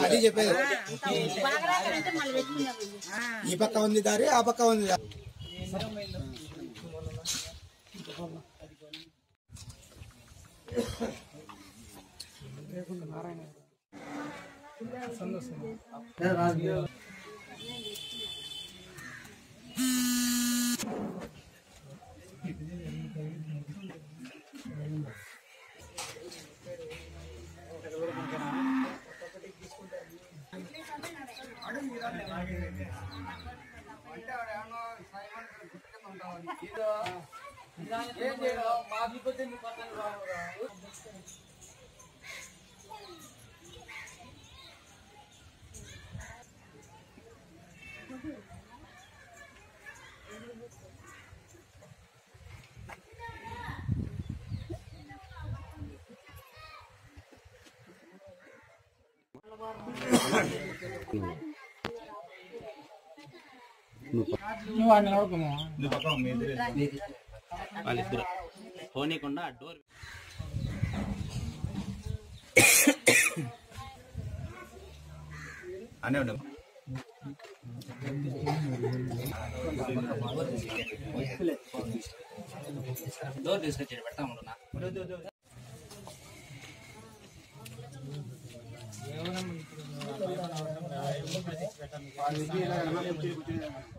అది చెప్పేది బాగా రాకంటే మళ్ళీ పెట్టుకున్నాం ఈ పక్క ఉంది దారి ఆ పక్క ఉంది దారి వాళ్ళిద్దరు పోనీకుండా ఆ డోర్ అనే ఉండు డోర్ తీసుకొచ్చి పెడతాము నా ఆ